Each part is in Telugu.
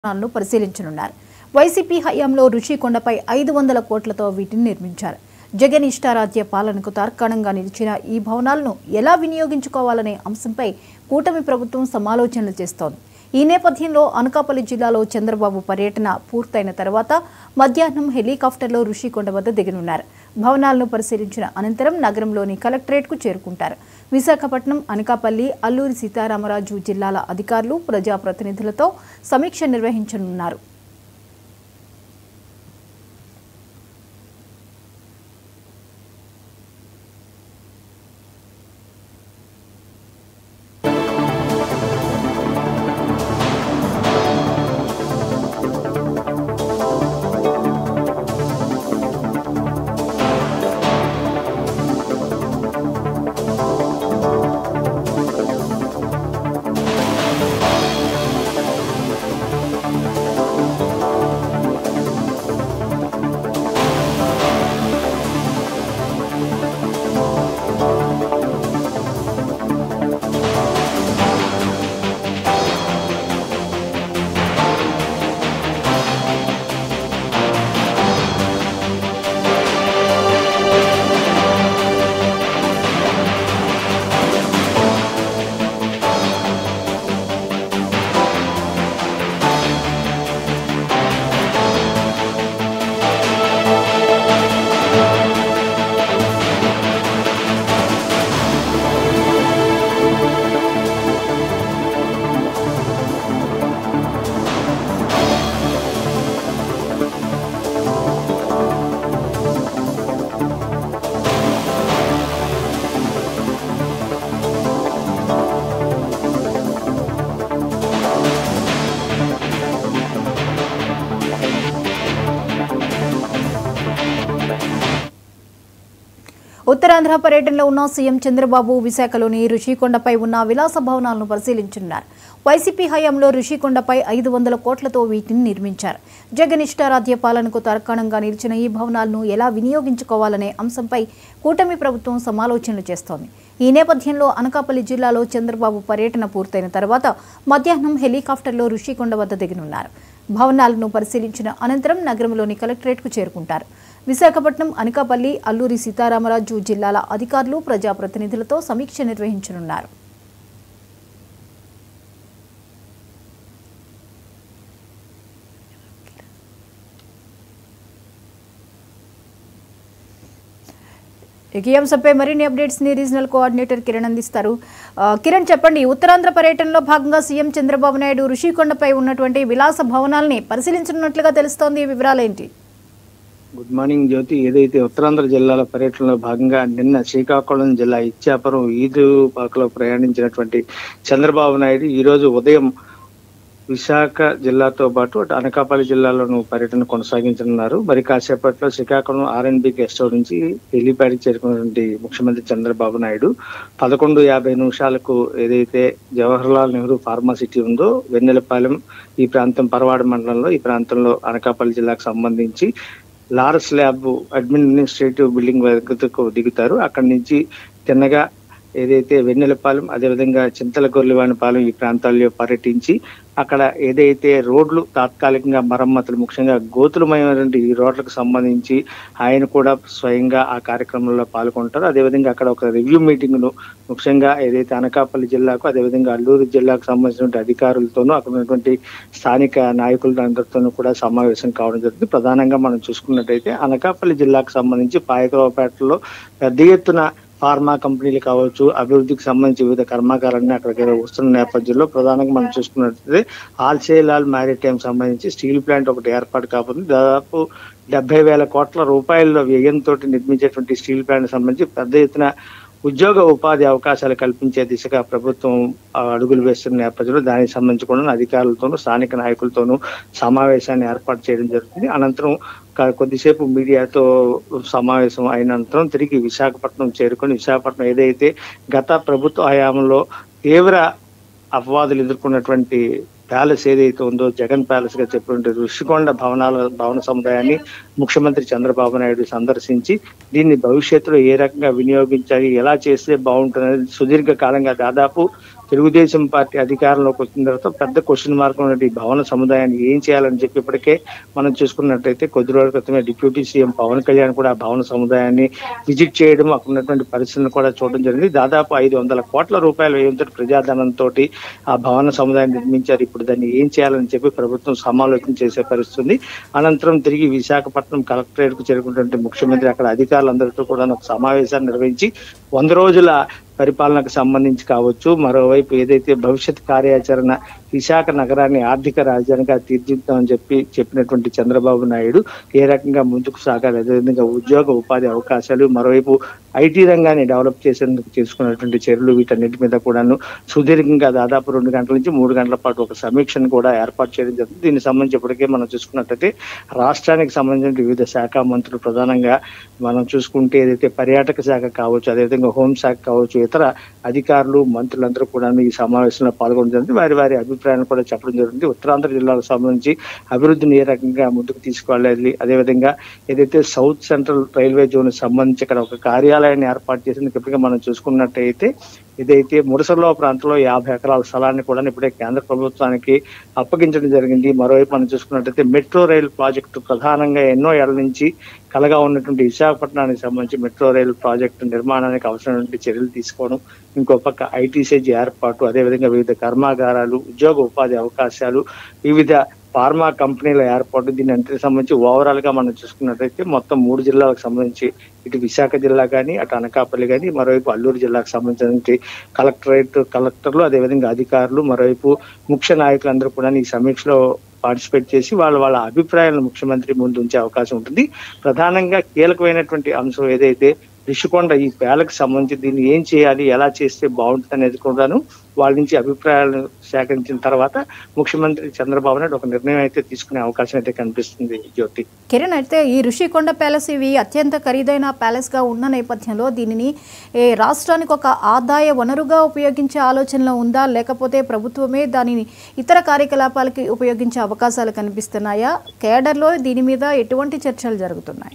భవనాలను పరిశీలించనున్నారు వైసీపీ హయాంలో రుషికొండపై ఐదు వందల కోట్లతో వీటిని నిర్మించారు జగన్ ఇష్టారాజ్య పాలనకు తార్కాణంగా నిలిచిన ఈ భవనాలను ఎలా వినియోగించుకోవాలనే అంశంపై కూటమి ప్రభుత్వం సమాలోచనలు చేస్తోంది ఈ నేపథ్యంలో అనకాపల్లి జిల్లాలో చంద్రబాబు పర్యటన పూర్తయిన తర్వాత మధ్యాహ్నం హెలికాప్టర్లో ఋషికొండ వద్ద దిగనున్నారు భవనాలను పరిశీలించిన అనంతరం నగరంలోని కలెక్టరేట్కు చేరుకుంటారు విశాఖపట్నం అనకాపల్లి అల్లూరి సీతారామరాజు జిల్లాల అధికారులు ప్రజాప్రతినిధులతో సమీక్ష నిర్వహించనున్నారు ఉత్తరాంధ్ర పర్యటనలో ఉన్న సీఎం చంద్రబాబు విశాఖలోని ఋషికొండపై ఉన్న విలాస భవనాలను పరిశీలించనున్నారు వైసీపీ హయాంలో ఋషికొండపై ఐదు వందల కోట్లతో వీటిని నిర్మించారు జగన్ ఇష్టారాధ్య పాలనకు తార్కాణంగా నిలిచిన ఈ భవనాలను ఎలా వినియోగించుకోవాలనే అంశంపై కూటమి ప్రభుత్వం సమాలోచనలు చేస్తోంది ఈ నేపథ్యంలో అనకాపల్లి జిల్లాలో చంద్రబాబు పర్యటన పూర్తయిన తర్వాత మధ్యాహ్నం హెలికాప్టర్లో ఋషికొండ వద్ద దిగనున్నారు భవనాలను పరిశీలించిన అనంతరం నగరంలోని కలెక్టరేట్కు చేరుకుంటారు విశాఖపట్నం అనకాపల్లి అల్లూరి సీతారామరాజు జిల్లాల అధికారులు ప్రజాప్రతినిధులతో సమీక్ష నిర్వహించనున్నారు ఇక ఈ అంశంపై మరిన్ని అప్డేట్స్ ని రీజనల్ కోఆర్డినేటర్ కిరణ్ అందిస్తారు ఆ, కిరణ్ చెప్పండి ఉత్తరాంధ్ర పర్యటనలో భాగంగా సీఎం చంద్రబాబు నాయుడు ఋషికొండపై ఉన్నటువంటి విలాస భవనాల్ని పరిశీలించనున్నట్లుగా తెలుస్తోంది ఈ వివరాలేంటి గుడ్ మార్నింగ్ జ్యోతి ఏదైతే ఉత్తరాంధ్ర జిల్లాల పర్యటనలో భాగంగా నిన్న శ్రీకాకుళం జిల్లా ఇచ్చాపురం ఈదు పాకలో ప్రయాణించినటువంటి చంద్రబాబు నాయుడు ఈ రోజు ఉదయం విశాఖ జిల్లాతో పాటు అటు అనకాపల్లి జిల్లాలోను పర్యటన కొనసాగించనున్నారు మరి కాసేపట్లో శ్రీకాకుళం ఆర్ఎన్బి గెస్ట్ హౌస్ నుంచి హెలిప్యాడ్ చేరుకున్నటువంటి ముఖ్యమంత్రి చంద్రబాబు నాయుడు పదకొండు యాభై నిమిషాలకు ఏదైతే జవహర్లాల్ నెహ్రూ ఫార్మాసిటీ ఉందో వెన్నెలపాలెం ఈ ప్రాంతం పరవాడ మండలంలో ఈ ప్రాంతంలో అనకాపల్లి జిల్లాకు సంబంధించి లారస్ ల్యాబ్ అడ్మినిస్ట్రేటివ్ బిల్డింగ్ వద్దకు దిగుతారు అక్కడి నుంచి తిన్నగా ఏదైతే వెన్నెలపాలెం అదేవిధంగా చింతల గొర్రెవానిపాలెం ఈ ప్రాంతాల్లో పర్యటించి అక్కడ ఏదైతే రోడ్లు తాత్కాలికంగా మరమ్మతులు ముఖ్యంగా గోతులమైనటువంటి ఈ రోడ్లకు సంబంధించి ఆయన కూడా స్వయంగా ఆ కార్యక్రమంలో పాల్గొంటారు అదేవిధంగా అక్కడ ఒక రివ్యూ మీటింగ్ ను ముఖ్యంగా ఏదైతే అనకాపల్లి జిల్లాకు అదేవిధంగా అల్లూరు జిల్లాకు సంబంధించినటువంటి అధికారులతోనూ అక్కడ ఉన్నటువంటి స్థానిక నాయకులందరితోనూ కూడా సమావేశం కావడం జరుగుతుంది ప్రధానంగా మనం చూసుకున్నట్టయితే అనకాపల్లి జిల్లాకు సంబంధించి పాయకరావుపేటలో పెద్ద ఎత్తున ఫార్మా కంపెనీలు కావచ్చు అభివృద్ధికి సంబంధించి వివిధ కర్మాగారాన్ని అక్కడికి వస్తున్న నేపథ్యంలో ప్రధానంగా మనం చూసుకున్నట్లయితే ఆల్సేలాల్ మ్యారిటైమ్ సంబంధించి స్టీల్ ప్లాంట్ ఒకటి ఏర్పాటు కాబోతుంది దాదాపు డెబ్బై వేల కోట్ల రూపాయల వ్యయంతో నిర్మించేటువంటి స్టీల్ ప్లాంట్ సంబంధించి పెద్ద ఎత్తున ఉద్యోగ ఉపాధి అవకాశాలు కల్పించే దిశగా ప్రభుత్వం ఆ, అడుగులు వేస్తున్న నేపథ్యంలో దానికి సంబంధించి కూడా అధికారులతోనూ స్థానిక నాయకులతోనూ సమావేశాన్ని ఏర్పాటు చేయడం జరుగుతుంది అనంతరం క- కొద్దిసేపు మీడియాతో సమావేశం అయిన అనంతరం తిరిగి విశాఖపట్నం చేరుకొని విశాఖపట్నం ఏదైతే గత ప్రభుత్వ హయాంలో తీవ్ర అపవాదులు ఎదుర్కొన్నటువంటి ప్యాలెస్ ఏదైతే ఉందో జగన్ ప్యాలెస్ గా చెప్పినటువంటి ఋషికొండ భవనాల భవన సముదాయాన్ని ముఖ్యమంత్రి చంద్రబాబు నాయుడు సందర్శించి దీన్ని భవిష్యత్తులో ఏ రకంగా వినియోగించాలి ఎలా చేస్తే బాగుంటుంది సుదీర్ఘ కాలంగా దాదాపు తెలుగుదేశం పార్టీ అధికారంలోకి వచ్చిన తర్వాత పెద్ద క్వశ్చన్ మార్క్ ఉన్నటువంటి ఈ భవన సముదాయాన్ని ఏం చేయాలని చెప్పి ఇప్పటికే మనం చూసుకున్నట్టయితే కొద్ది రోజుల క్రితమే డిప్యూటీ సీఎం పవన్ కళ్యాణ్ కూడా ఆ భవన సముదాయాన్ని విజిట్ చేయడం అక్కడ ఉన్నటువంటి పరిస్థితులను కూడా చూడడం జరిగింది దాదాపు ఐదు వందల కోట్ల రూపాయల వ్యయంతో ప్రజాధనంతో ఆ భవన సముదాయాన్ని నిర్మించారు ఇప్పుడు దాన్ని ఏం చేయాలని చెప్పి ప్రభుత్వం సమాలోచన చేసే పరిస్థితి ఉంది అనంతరం తిరిగి విశాఖపట్నం కలెక్టరేట్ కు చేరుకున్నటువంటి ముఖ్యమంత్రి అక్కడ అధికారులందరితో కూడా ఒక సమావేశాన్ని నిర్వహించి వంద రోజుల పరిపాలనకు సంబంధించి కావచ్చు మరోవైపు ఏదైతే భవిష్యత్ కార్యాచరణ విశాఖ నగరాన్ని ఆర్థిక రాజధానిగా తీర్చిద్దామని చెప్పి చెప్పినటువంటి చంద్రబాబు నాయుడు ఏ రకంగా ముందుకు సాగాలి అదేవిధంగా ఉద్యోగ ఉపాధి అవకాశాలు మరోవైపు ఐటీ రంగాన్ని డెవలప్ చేసేందుకు తీసుకున్నటువంటి చర్యలు వీటన్నిటి మీద కూడాను సుదీర్ఘంగా దాదాపు రెండు గంటల నుంచి మూడు గంటల పాటు ఒక సమీక్షను కూడా ఏర్పాటు చేయడం జరుగుతుంది దీనికి సంబంధించి ఇప్పటికే మనం చూసుకున్నట్టయితే రాష్ట్రానికి సంబంధించిన వివిధ శాఖ మంత్రులు ప్రధానంగా మనం చూసుకుంటే ఏదైతే పర్యాటక శాఖ కావచ్చు అదేవిధంగా హోంశాఖ కావచ్చు ఇతర అధికారులు మంత్రులందరూ కూడా ఈ సమావేశంలో పాల్గొనడం జరిగింది వారి వారి అభిప్రాయాన్ని కూడా చెప్పడం జరుగుతుంది ఉత్తరాంధ్ర జిల్లాలకు సంబంధించి అభివృద్ధిని ఏ రకంగా ముందుకు తీసుకువెళ్ళాలి అదేవిధంగా ఏదైతే సౌత్ సెంట్రల్ రైల్వే జోన్ సంబంధించి ఇక్కడ ఒక కార్యాలయాన్ని ఏర్పాటు చేసేందుకు ఇప్పటికే మనం చూసుకున్నట్టయితే ఇదైతే ముడసర్లో ప్రాంతంలో యాభై ఎకరాల స్థలాన్ని కూడా ఇప్పుడే కేంద్ర ప్రభుత్వానికి అప్పగించడం జరిగింది మరోవైపు మనం చూసుకున్నట్టయితే మెట్రో రైల్ ప్రాజెక్టు ప్రధానంగా ఎన్నో ఏళ్ల నుంచి కలగా ఉన్నటువంటి విశాఖపట్నానికి సంబంధించి మెట్రో రైల్ ప్రాజెక్టు నిర్మాణానికి అవసరమైనటువంటి చర్యలు తీసుకోవడం ఇంకో పక్క ఐటీ సెజ్ ఏర్పాటు అదేవిధంగా వివిధ కర్మాగారాలు ఉద్యోగ ఉపాధి అవకాశాలు వివిధ ఫార్మా కంపెనీల ఏర్పాటు దీని అంతటి సంబంధించి ఓవరాల్ గా మనం చూసుకున్నట్టయితే మొత్తం మూడు జిల్లాలకు సంబంధించి ఇటు విశాఖ జిల్లా కానీ అటు అనకాపల్లి కానీ మరోవైపు అల్లూరు జిల్లాకు సంబంధించిన కలెక్టరేట్ కలెక్టర్లు అదేవిధంగా అధికారులు మరోవైపు ముఖ్య నాయకులందరూ కూడా ఈ సమీక్షలో పార్టిసిపేట్ చేసి వాళ్ళ వాళ్ళ అభిప్రాయాలను ముఖ్యమంత్రి ముందు ఉంచే అవకాశం ఉంటుంది ప్రధానంగా కీలకమైనటువంటి అంశం ఏదైతే రిషికొండ ఈ పేలకు సంబంధించి దీన్ని ఏం చేయాలి ఎలా చేస్తే బాగుంటుంది అనేది కూడాను వాళ్ళ నుంచి అభిప్రాయాలను సేకరించిన తర్వాత ముఖ్యమంత్రి చంద్రబాబు నాయుడు ఒక నిర్ణయం అయితే తీసుకునే అవకాశం అయితే కనిపిస్తుంది జ్యోతి కిరణ్ అయితే ఈ ఋషికొండ ప్యాలెస్ ఇవి అత్యంత ఖరీదైన ప్యాలెస్గా ఉన్న నేపథ్యంలో దీనిని ఏ రాష్ట్రానికి ఒక ఆదాయ వనరుగా ఉపయోగించే ఆలోచనలో ఉందా లేకపోతే ప్రభుత్వమే దానిని ఇతర కార్యకలాపాలకి ఉపయోగించే అవకాశాలు కనిపిస్తున్నాయా కేడర్లో దీని మీద ఎటువంటి చర్చలు జరుగుతున్నాయి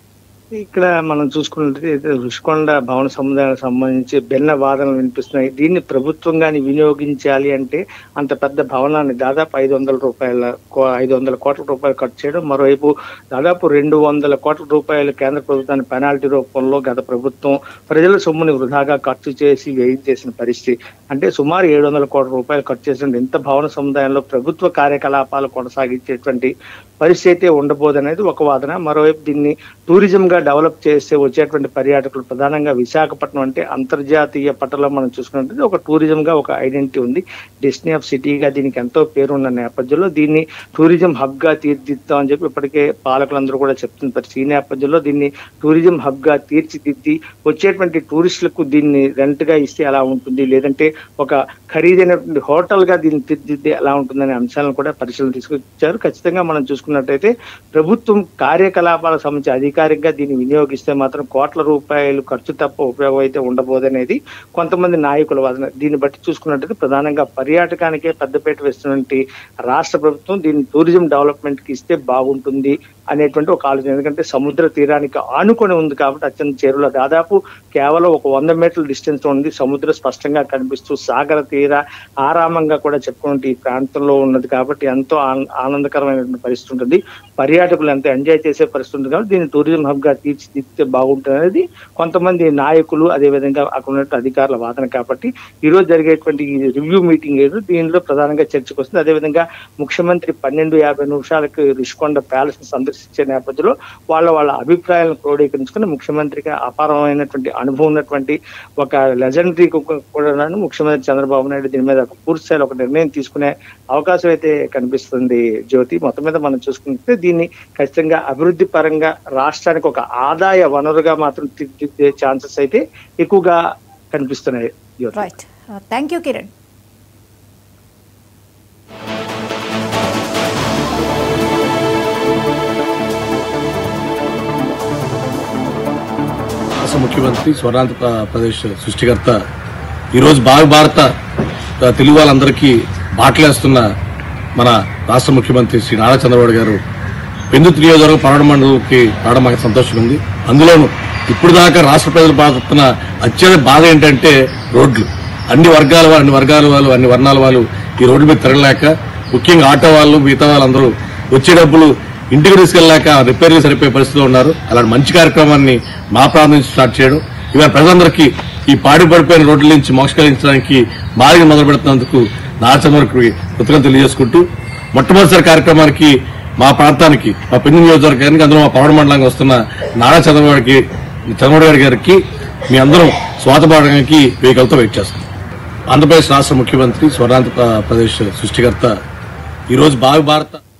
ఇక్కడ మనం చూసుకున్నట్లయితే రుషికొండ భవన సముదాయానికి సంబంధించి భిన్న వాదనలు వినిపిస్తున్నాయి దీన్ని ప్రభుత్వం గాని వినియోగించాలి అంటే అంత పెద్ద భవనాన్ని దాదాపు ఐదు వందల రూపాయల కో- ఐదు వందల కోట్ల రూపాయలు ఖర్చు చేయడం మరోవైపు దాదాపు రెండు వందల కోట్ల రూపాయలు కేంద్ర ప్రభుత్వాన్ని పెనాల్టీ రూపంలో గత ప్రభుత్వం ప్రజల సొమ్ముని వృధాగా ఖర్చు చేసి వ్యయం చేసిన పరిస్థితి అంటే సుమారు ఏడు వందల కోట్ల రూపాయలు ఖర్చు చేసిన ఇంత భవన సముదాయంలో ప్రభుత్వ కార్యకలాపాలు కొనసాగించేటువంటి పరిస్థితి అయితే ఉండబోదనేది ఒక వాదన మరోవైపు దీన్ని టూరిజం గా డెవలప్ చేస్తే వచ్చేటువంటి పర్యాటకులు ప్రధానంగా విశాఖపట్నం అంటే అంతర్జాతీయ పట్టణంలో మనం చూసుకున్నట్టు ఒక టూరిజం గా ఒక ఐడెంటిటీ ఉంది డెస్టినీ ఆఫ్ సిటీగా దీనికి ఎంతో పేరు ఉన్న నేపథ్యంలో దీన్ని టూరిజం హబ్ గా తీర్చిదిద్దాం అని చెప్పి ఇప్పటికే పాలకులందరూ కూడా చెప్తున్న పరిస్థితి ఈ నేపథ్యంలో దీన్ని టూరిజం హబ్ గా తీర్చిదిద్ది వచ్చేటువంటి టూరిస్టులకు దీన్ని రెంట్ గా ఇస్తే ఎలా ఉంటుంది లేదంటే ఒక ఖరీదైనటువంటి హోటల్ గా దీన్ని తీర్చిదిద్దే ఎలా ఉంటుందనే అంశాలను కూడా పరిశీలన తీసుకొచ్చారు ఖచ్చితంగా మనం చూసుకున్నట్టయితే ప్రభుత్వం కార్యకలాపాలకు సంబంధించి అధికారికంగా దీన్ని వినియోగిస్తే మాత్రం కోట్ల రూపాయలు ఖర్చు తప్ప ఉపయోగం అయితే ఉండబోదనేది కొంతమంది నాయకుల వాదన దీన్ని బట్టి చూసుకున్నట్టయితే ప్రధానంగా పర్యాటకానికే పెద్దపీట వేస్తున్నటువంటి రాష్ట్ర ప్రభుత్వం దీన్ని టూరిజం డెవలప్మెంట్ కి ఇస్తే బాగుంటుంది అనేటువంటి ఒక ఆలోచన ఎందుకంటే సముద్ర తీరానికి ఆనుకొని ఉంది కాబట్టి అత్యంత చేరులో దాదాపు కేవలం ఒక వంద మీటర్ల డిస్టెన్స్ ఉంది సముద్రం స్పష్టంగా కనిపిస్తూ సాగర తీర ఆరామంగా కూడా చెప్పుకుంటే ఈ ప్రాంతంలో ఉన్నది కాబట్టి ఎంతో ఆన- ఆనందకరమైనటువంటి పరిస్థితి ఉంటుంది పర్యాటకులు ఎంతో ఎంజాయ్ చేసే పరిస్థితి ఉంటుంది కాబట్టి దీన్ని టూరిజం హబ్ గా తీర్చిదిద్దితే బాగుంటుంది అనేది కొంతమంది నాయకులు అదేవిధంగా అక్కడ ఉన్నటువంటి అధికారుల వాదన కాబట్టి ఈ రోజు జరిగేటువంటి ఈ రివ్యూ మీటింగ్ ఏదో దీనిలో ప్రధానంగా చర్చకు వస్తుంది అదేవిధంగా ముఖ్యమంత్రి పన్నెండు యాభై నిమిషాలకు రిషికొండ ప్యాలెస్ ని సందర్శించే నేపథ్యంలో వాళ్ళ వాళ్ళ అభిప్రాయాలను క్రోడీకరించుకుని ముఖ్యమంత్రికి అపారమైనటువంటి అనుభవం ఉన్నటువంటి ఒక లెజెండరీ కూడా ముఖ్యమంత్రి చంద్రబాబు నాయుడు దీని మీద ఒక పూర్తి స్థాయిలో ఒక నిర్ణయం తీసుకునే అవకాశం అయితే కనిపిస్తుంది జ్యోతి మొత్తం మీద మనం చూసుకుంటే దీన్ని ఖచ్చితంగా అభివృద్ధి పరంగా రాష్ట్రానికి ఒక ఆదాయ వనరుగా మాత్రం తీర్చిదిద్దే ఛాన్సెస్ అయితే ఎక్కువగా కనిపిస్తున్నాయి Jyothi right thank you Kiran రాష్ట్ర ముఖ్యమంత్రి స్వర్ణాంధ్ర ప్రదేశ్ సృష్టికర్త ఈరోజు భావి భారత ఆ, తెలుగు వాళ్ళందరికీ బాటలేస్తున్న మన రాష్ట్ర ముఖ్యమంత్రి శ్రీ నారా చంద్రబాబు గారు పెందుతు నియోజకవర్గం పరవడ మండలికి రావడం మాకు సంతోషం ఉంది అందులోనూ ఇప్పుడు దాకా రాష్ట్ర ప్రజలు బాధపడుతున్న అత్యంత బాధ ఏంటంటే రోడ్లు అన్ని వర్గాల వాళ్ళు అన్ని వర్గాల వాళ్ళు అన్ని వర్ణాల వాళ్ళు ఈ రోడ్డు మీద తిరగలేక ముఖ్యంగా ఆటో వాళ్ళు మిగతా వాళ్ళందరూ వచ్చే డబ్బులు ఇంటికి తీసుకెళ్ళాక రిపేర్లు సరిపోయే పరిస్థితిలో ఉన్నారు అలాంటి మంచి కార్యక్రమాన్ని మా ప్రాంతం నుంచి స్టార్ట్ చేయడం ఇవాళ ప్రజలందరికీ ఈ పాడి పడిపోయిన రోడ్ల నుంచి మోక్షకరించడానికి మార్గం మొదలు పెడుతున్నందుకు నాచమరకు కృతజ్ఞతలు తెలియజేసుకుంటూ మొట్టమొదటిసారి కార్యక్రమానికి మా ప్రాంతానికి మా పెందు నియోజకవర్గానికి అందులో మా పవన్ మండలంగా వస్తున్న నారా చంద్రబాబుకి చంద్రబాబు నాయుడు గారికి మీ అందరం స్వాతంత్రడానికి వెహికల్తో వెయిట్ చేస్తాం ఆంధ్రప్రదేశ్ రాష్ట్ర ముఖ్యమంత్రి స్వర్ణాంధ్ర ప్రదేశ్ సృష్టికర్త ఈరోజు భావి భారత